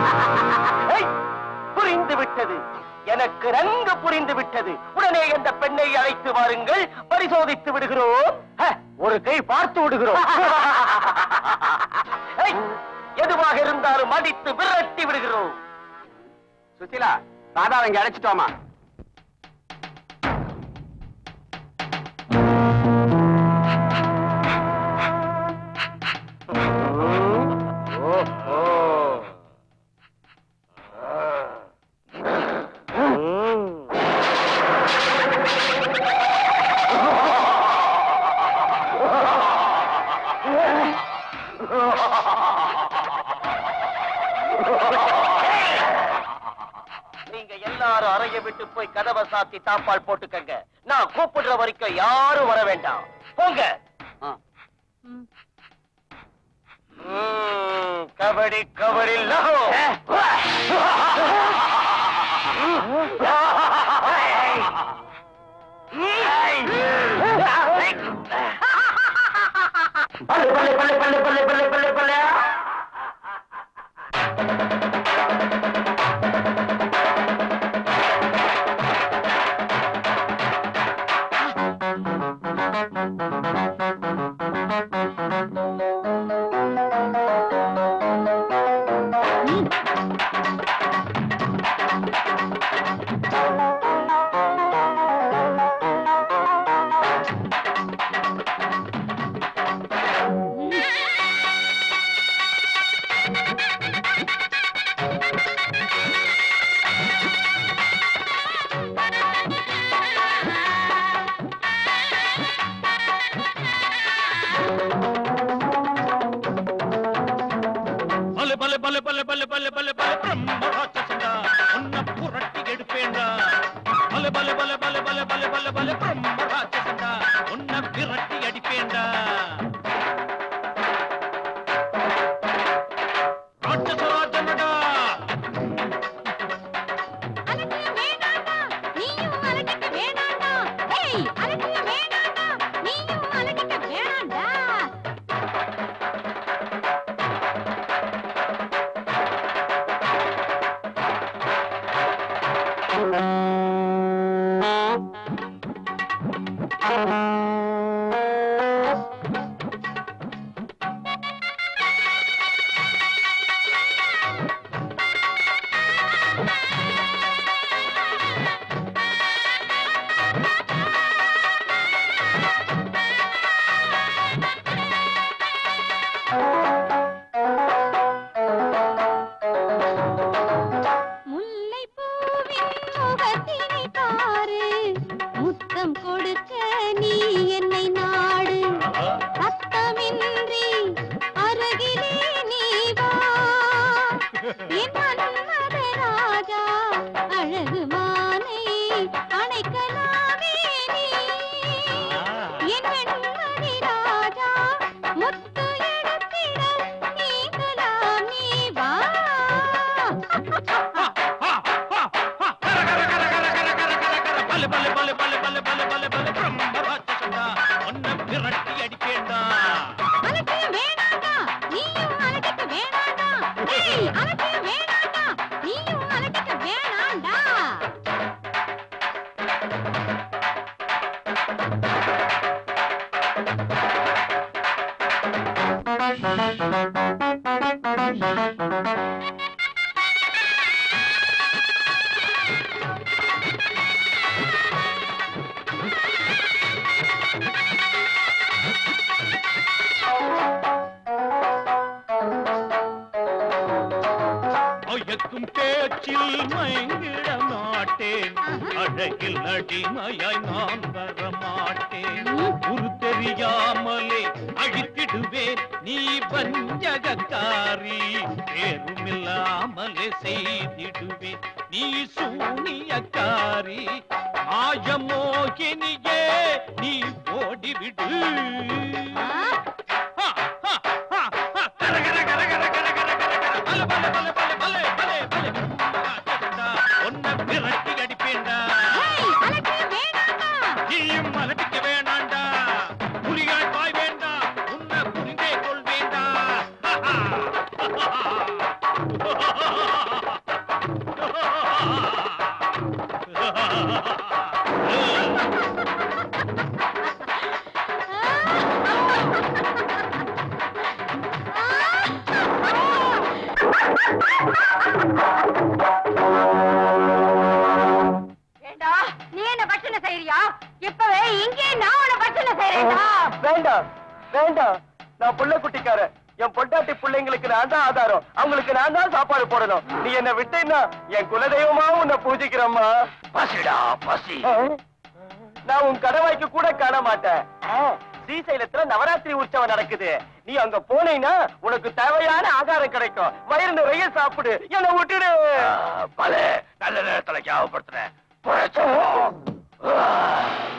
ஏய், புரிந்து விட்டது எனக்கு நன்கு புரிந்து விட்டது உடனே அந்த பெண்ணை அழைத்து வாருங்கள் பரிசோதித்து விடுகிறோம் ஹ, ஒரு கை பார்த்து விடுகிறோம் ஏய், எதுவாக இருந்தாலும் அடித்து விரட்டி விடுகிறோம் சுசிலா ராதாவை இங்க அழைச்சிட்டோமா நீங்க எல்லாரும் அறைய விட்டு போய் கதவை சாத்தி தாப்பால் போட்டுக்கங்க நான் கூப்பிடுற வரைக்கும் யாரும் வர வேண்டாம் போங்க ம், கபடி கபடி லஹோ பல்ல பல்ல பல்ல பல்ல பல்ல பல்ல பல்ல பல்ல பல்ல பல்ல பல்ல பல்ல பல்ல பல்ல பல்ல பல்ல பிரம்ம ராட்சசண்டா உன்னை புரட்டி எடுப்பேண்டா பல்ல பல்ல பல்ல பல்ல பல்ல பல்ல பல்ல பல்ல பிரம்ம ராட்சசண்டா உன்னை விரட்டி அடிப்பேண்டா ராட்சச ராஜனடா அலட்டிய வேணாண்டா நீயும் அலட்டிக்க வேணாண்டா ஏய் அலட்டிய வேணாண்டா நீயும் அலட்டிக்க வேணாண்டா முல்லைப்பூவின் முகத்தினை பாரு முத்தம் கொடுக்க நீ என்னை நாடு சத்தமின்றி அருகிலே நீ வா என் மன்மத ராஜா அழகு மானை அணைக்கலாமே நீ என் வெண்மணி ராஜா முத்து எடுத்திட நீங்களாம் நீ வா பல்ல பல்ல பல்ல பல்ல பல்ல பல்ல பல்ல பல்ல பிரம்ம ராட்சசண்டா உன்னை விரட்டி அடிப்பேண்டா அலட்டிய வேணாண்டா நீயும் அலட்டிக்க வேணாண்டா ஏய் அலட்டிய வேணாண்டா நீயும் அலட்டிக்க வேணாண்டா மயக்கும் பேச்சில் மயங்கிட மாட்டேன் அழகில் அடிமையாய் நான் வர மாட்டேன் உரு தெரியாமலே அழித்திடுவேன் நீ வஞ்சகக்காரி பேருமில்லாமலே செய்திடுவேன் நீ சூனியக்காரி மாயமோகினியே நீ ஓடிவிடு ஆ, ஹா, ஹா, ஹா, ஹா. கர, கர, கர, கர, கர, கர, கர, கர. பல, பல, பல, பல, பல, பல, பல. ராட்சசன்டா, உன்னை விரட்டி அடிப்பேன்டா ஏய் அலட்டிய வேணாண்டா நீயும் அலட்டிக்க வேணாண்டா புலியாய் பாய் வேண்டாம் உன்னை புரிந்தே கொள்வேண்டா வேண்டாம் நான் புள்ள குட்டிக்காரன் என் பொண்டாட்டி பிள்ளைங்களுக்கு நான் தான் ஆதாரம் அவங்களுக்கு நான் தான் சாப்பாடு போடணும் நீ என்ன விட்டேன்னா என் குலதெய்வமா உன்னை பூஜிக்கிறம்மா பசிடா பசி நான் உன் கடவாய்க்கு கூட காண மாட்டேன் ஸ்ரீசைலத்துல நவராத்திரி உற்சவம் நடக்குது நீ அங்க போனீன்னா உனக்கு தேவையான ஆகாரம் கிடைக்கும் வயிறு நிறைய சாப்பிடு என்ன விட்டுடு பல நல்ல நேரத்துல ஞாபகப்படுத்துறேன்